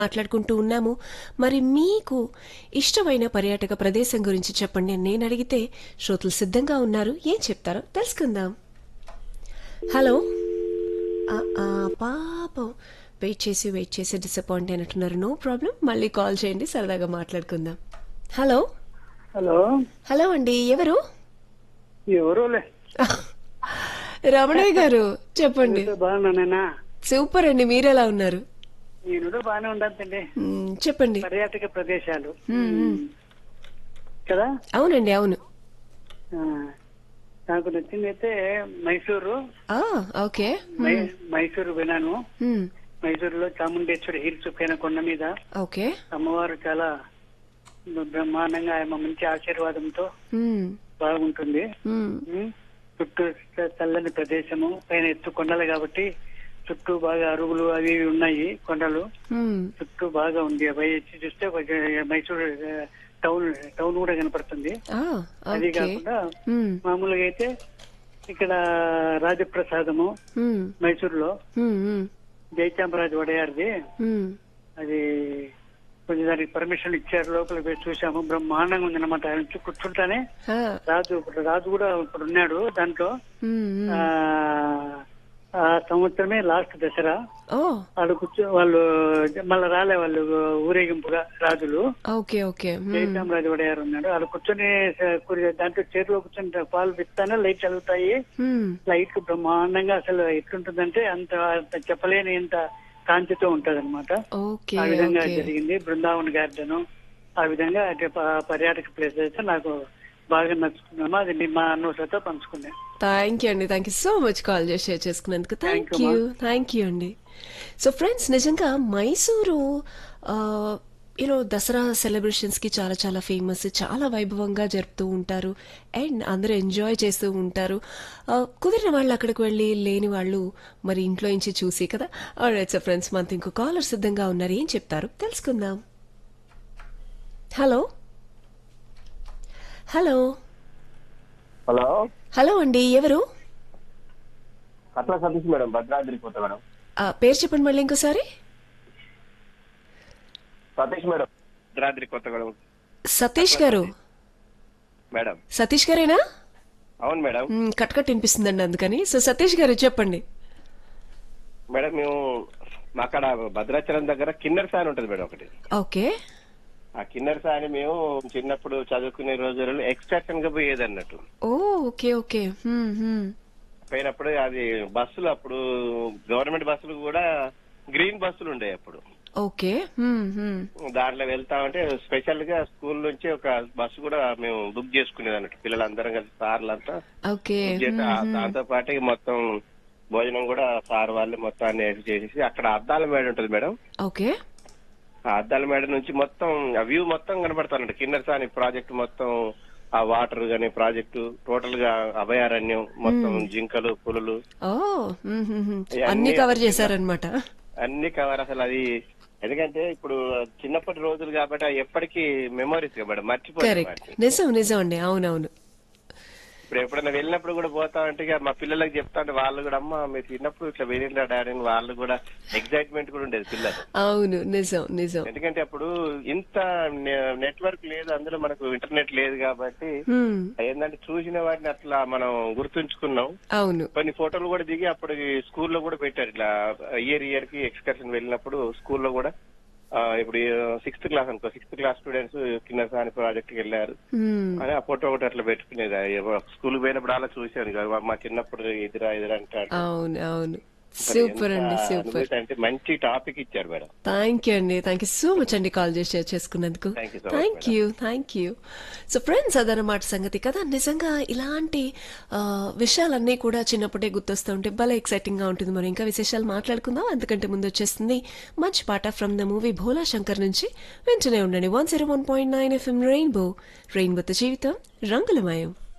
మాట్లాడుకుంటూ ఉన్నాము మరి మీకు ఇష్టమైన పర్యాటక ప్రదేశం గురించి చెప్పండి అని నేను అడిగితే శ్రోతలు సిద్ధంగా ఉన్నారు ఏం చెప్తారో తెలుసుకుందాం హలో ఆ, ఆ, పాపం వెయిట్ చేసి వెయిట్ చేసి డిసప్పాయింట్ అయినట్టున్నారు నో ప్రాబ్లం మళ్ళీ కాల్ చేయండి సరదాగా మాట్లాడుకుందాం హలో హలో హలో అండి ఎవరు ఎవరోలే రమణయ్య గారు చెప్పండి బాగున్నానేనా సూపర్ అండి మీరెలా ఉన్నారు నేను కూడా బాగానే ఉండంతండి మ్, చెప్పండి పర్యాటక ప్రదేశాలు మ్, మ్. కదా అవునండి అవును ఆ, నాకు నచ్చింది అయితే మైసూరు ఆ, ఓకే మై- మైసూరు వినాను మ్, మైసూరులో చాముండేశ్వరి హిల్స్ పైన కొండ మీద ఓకే అమ్మవారు చాలా బ్రహ్మాండంగా ఆమె మంచి ఆశీర్వాదంతో మ్, బాగుంటుంది మ్, ఉమ్, చుట్టూ చ- చల్లని ప్రదేశము పైన ఎత్తు కొండలు కాబట్టి చుట్టూ బాగా అరుగులు అవి ఇవి ఉన్నాయి కొండలు మ్. చుట్టూ బాగా ఉంది అవి వచ్చి చూస్తే కొంచెం మైసూరు ఆ, టౌన్ టౌన్ కూడా కనపడుతుంది ఆ, అది ఓకే కాకుండా మ్, మామూలుగా అయితే ఇక్కడ రాజప్రసాదము మ్, మైసూరులో మ్, మ్, జయచామరాజు వడయారిది మ్. అది కొంచెం దానికి పర్మిషన్ ఇచ్చారు లోపల పోయి చూసాము బ్రహ్మాండంగా ఉంది అనమాట ఆయన చుట్టూ కూర్చుంటానే ఆ, రాజు ఇప్పుడు రాజు కూడా ఇప్పుడు ఉన్నాడు దాంట్లో మ్, మ్. ఆ ఆ సంవత్సరమే లాస్ట్ దసరా ఓ వాళ్ళు కూర్చో వాళ్ళు మళ్ళీ రాలే వాళ్ళు ఊరేగింపుగా రాజులు ఓకే ఓకే మ్, జయచామరాజు వడయారు ఉన్నాడు వాళ్ళు కూర్చొని స- కూర్చో- దాంట్లో చైర్లో కూర్చొని పాలు పిస్తాను లైట్ చదువుతాయి మ్. లైట్ బ్రహ్మాండంగా అసలు ఎట్లుంటుందంటే అంత అంత చెప్పలేని అంత కాంతితో ఉంటది అనమాట ఓకే ఆ విధంగా ఓకే జరిగింది బృందావన్ గార్డెన్ ఆ విధంగా అంటే ప- పర్యాటక ప్లేస్ అయితే నాకు బాగా నచ్చుకున్నాము అది ని- మా అన్నోసతో పంచుకున్నాను థ్యాంక్ యూ అండి thank you so much call చేసి షేర్ చేసుకున్నందుకు thank Thank you, you thank you అండి సో ఫ్రెండ్స్ నిజంగా మైసూరు యూనో దసరా సెలబ్రేషన్స్ కి చాలా చాలా ఫేమస్ చాలా వైభవంగా జరుపుతూ ఉంటారు అండ్ అందరూ ఎంజాయ్ చేస్తూ ఉంటారు ఆ, కుదిరిన వాళ్ళు అక్కడికి వెళ్ళి లేని వాళ్ళు మరి ఇంట్లో నుంచి చూసి కదా రైట్ సో ఫ్రెండ్స్ మనతో ఇంకో కాలర్ సిద్ధంగా ఉన్నారు ఏం చెప్తారు తెలుసుకుందాం హలో హలో హలో హలో అండి ఎవరు కట్ల సతీష్ మేడం భద్రాద్రి కొత్త మేడం ఆ, పేరు చెప్పండి మళ్ళీ ఇంకోసారి సతీష్ మేడం భద్రాద్రి కొత్త మేడం సతీష్ గారు మేడం సతీష్ గారేనా అవును మేడం మ్, కట్ కట్ వినిపిస్తుందండి అందుకని సో సతీష్ గారు చెప్పండి మేడం మేము మా అక్కడ భద్రాచలం దగ్గర కిన్నెర సాని ఉంటది మేడం ఒకటి ఓకే ఆ కిన్నెర సాని మేము చిన్నప్పుడు చదువుకునే రోజులలో ఎక్స్ట్రాక్షన్ గా పోయేది అన్నట్టు ఓ ఓకే ఓకే మ్, మ్. పోయినప్పుడు అది బస్సులు అప్పుడు గవర్నమెంట్ బస్సులు కూడా గ్రీన్ బస్సులు ఉండే అప్పుడు ఓకే మ్, మ్. దాంట్లో వెళ్తామంటే స్పెషల్ గా స్కూల్ నుంచి ఒక బస్సు కూడా మేము బుక్ చేసుకునేది అన్నట్టు పిల్లలందరం కలిసి సార్లంతా ఓకే చేత- దాంతో పాటు మొత్తం భోజనం కూడా సార్ వాళ్ళు మొత్తం అన్ని arrange చేసేసి అక్కడ అద్దాల మేడ ఉంటుంది మేడం ఓకే ఆ అద్దాల మేడ నుంచి మొత్తం ఆ వ్యూ మొత్తం కనబడతానండి కిన్నెర సాని ప్రాజెక్ట్ మొత్తం ఆ వాటర్ గాని ప్రాజెక్టు టోటల్ గా అభయారణ్యం మొత్తం జింకలు పులులు ఓ మ్, మ్, మ్. ఇవన్నీ అన్ని కవర్ చేశారనమాట అన్ని కవర్ అసలు అది ఎందుకంటే ఇప్పుడు చిన్నప్పటి రోజులు కాబట్టి అవి ఎప్పటికీ మెమోరీస్ మేడం మర్చిపోయి కరెక్ట్ నిజం నిజం అండి అవునవును ఇప్పుడు ఎప్పుడైనా వెళ్ళినప్పుడు కూడా పోతా అంటే ఇక మా పిల్లలకి చెప్తా అంటే వాళ్ళు కూడా అమ్మ మీరు చిన్నప్పుడు ఇట్లా వెళ్ళిండ్రా డాడీ అని వాళ్ళు కూడా ఎగ్జైట్మెంట్ కూడా ఉండేది పిల్లలు అవును నిజం నిజం ఎందుకంటే అప్పుడు ఇంత నెట్వర్క్ లేదు అందులో మనకు ఇంటర్నెట్ లేదు కాబట్టి మ్, ఏంటంటే చూసిన వాటిని అట్లా మనం గుర్తుంచుకున్నాం అవును కొన్ని ఫోటోలు కూడా దిగి అప్పుడు స్కూల్లో కూడా పెట్టారు ఇట్లా ఇయర్ ఇయర్ కి ఎక్స్కర్షన్ వెళ్ళినప్పుడు స్కూల్లో కూడా ఆ, ఇప్పుడు సిక్స్త్ క్లాస్ అనుకో సిక్స్త్ క్లాస్ స్టూడెంట్స్ కింద సాని ప్రాజెక్ట్ కి వెళ్ళారు మ్. అని ఆ ఫోటో ఒకటి అట్లా పెట్టుకునేది స్కూల్ పోయినప్పుడు అలా చూశాను కదా మా చిన్నప్పుడు ఎదురా ఎదురా అంటాడు అవును అవును సూపర్ అండి సూపర్ అంటే మంచి టాపిక్ ఇచ్చారు మేడం థ్యాంక్ యూ అండి థ్యాంక్ యూ సో మచ్ అండి కాల్ చేసి షేర్ చేసుకున్నందుకు Thank you so much, thank you thank you so friends అదనమాట సంగతి కదా నిజంగా ఇలాంటి ఆ, విషయాలన్నీ కూడా చిన్నప్పుడే గుర్తొస్తూ ఉంటే భలే ఎక్సైటింగ్ గా ఉంటుంది మరి ఇంకా విశేషాలు మాట్లాడుకుందాం అందుకంటే ముందు వచ్చేస్తుంది మంచి పాట from the movie Bhola Shankar నుంచి వెంటనే ఉండండి one zero one point nine FM rainbow రెయిన్బోతో జీవితం రంగులమయం